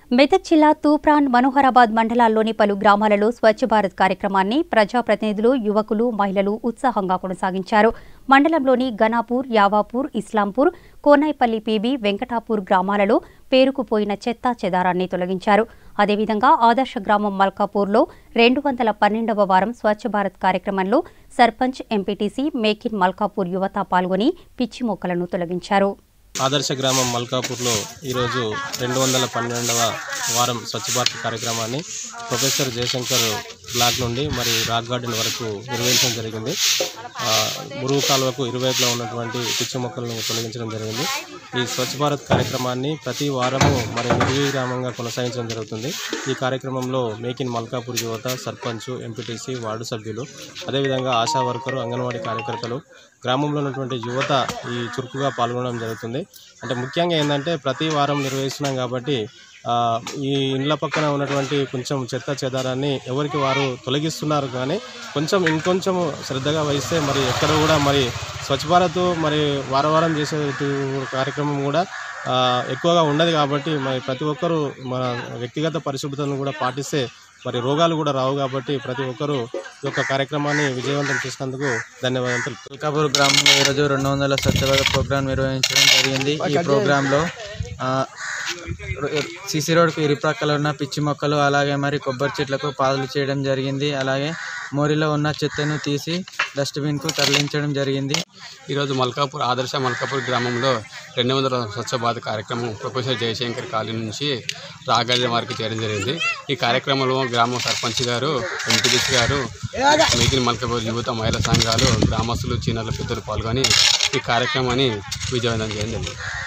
మెదక్ జిల్లా తూప్రాన్ మనోహరాబాద్ మండలాల్లోని పలు గ్రామాలలో స్వచ్ఛ భారత్ కార్యక్రమాన్ని ప్రజాప్రతినిధులు యువకులు మహిళలు ఉత్సాహంగా కొనసాగించారు మండలంలోని గనాపూర్ యావాపూర్ ఇస్లాంపూర్ కోనాయిపల్లి పీబీ వెంకటాపూర్ గ్రామాలలో పేరుకుపోయిన చెత్తా చెదారాన్ని తొలగించారు అదేవిధంగా ఆదర్శ గ్రామం మల్కాపూర్లో రెండు వందల పన్నెండవ వారం స్వచ్ఛ భారత్ కార్యక్రమంలో సర్పంచ్ ఎంపీటీసీ మేకిన్ మల్కాపూర్ యువత పాల్గొని పిచ్చి మొక్కలను తొలగించారు ఆదర్శ గ్రామం మల్కాపూర్లో ఈరోజు రెండు వందల పన్నెండవ వారం స్వచ్ఛ భారత్ కార్యక్రమాన్ని ప్రొఫెసర్ జయశంకర్ బ్లాక్ నుండి మరి రాక్ గార్డెన్ వరకు నిర్వహించడం జరిగింది ఆ, మురుగు కాలువకు ఇరువైపులా ఉన్నటువంటి పిచ్చి మొక్కలను తొలగించడం జరిగింది ఈ స్వచ్ఛ భారత్ కార్యక్రమాన్ని ప్రతి వారము మరి నిర్విరామంగా కొనసాగించడం జరుగుతుంది ఈ కార్యక్రమంలో మేక్ ఇన్ మల్కాపూర్ యువత సర్పంచ్ ఎంపీటీసీ వార్డు సభ్యులు అదేవిధంగా ఆశా వర్కరు అంగన్వాడీ కార్యకర్తలు గ్రామంలో ఉన్నటువంటి యువత ఈ చురుకుగా పాల్గొనడం జరుగుతుంది అంటే ముఖ్యంగా ఏంటంటే ప్రతి వారం నిర్వహిస్తున్నాం కాబట్టి ఆ, ఈ ఇండ్ల పక్కన ఉన్నటువంటి కొంచెం చెత్త చెదారాన్ని ఎవరికి వారు తొలగిస్తున్నారు కానీ కొంచెం ఇంకొంచెం శ్రద్ధగా వహిస్తే మరి ఎక్కడ కూడా మరి స్వచ్ఛ భారత్ మరి వారం వారం చేసే కార్యక్రమం కూడా ఆ, ఎక్కువగా ఉండదు కాబట్టి మరి ప్రతి ఒక్కరూ మన వ్యక్తిగత పరిశుభ్రతను కూడా పాటిస్తే మరి రోగాలు కూడా రావు కాబట్టి ప్రతి ఒక్కరూ ఈ యొక్క కార్యక్రమాన్ని విజయవంతం చేసినందుకు ధన్యవాదాలు తెలుపుతున్నాను. తుల్కాపూర్ గ్రామంలో ఈరోజు రెండు వందల స్వచ్ఛభారత ప్రోగ్రాం నిర్వహించడం జరిగింది ఈ ప్రోగ్రాంలో సిసి రోడ్కు ఇరుప్రక్కల ఉన్న పిచ్చి మొక్కలు అలాగే మరి కొబ్బరి చెట్లకు పాదులు చేయడం జరిగింది అలాగే మోరిలో ఉన్న చెత్తను తీసి డస్ట్బిన్కు తరలించడం జరిగింది ఈరోజు మల్కాపూర్ ఆదర్శ మల్కాపూర్ గ్రామంలో రెండు వందల స్వచ్ఛ భారత్ కార్యక్రమం ప్రొఫెసర్ జయశంకర్ కాలనీ నుంచి రాగాడి వారికి చేయడం జరిగింది ఈ కార్యక్రమంలో గ్రామ సర్పంచ్ గారు ఎంపీడీసీ గారు మిగిలిన మల్కాపూర్ యువత మహిళా సంఘాలు గ్రామస్తులు చిన్నల పెద్దలు పాల్గొని ఈ కార్యక్రమాన్ని విజయవంతం చేయడం జరిగింది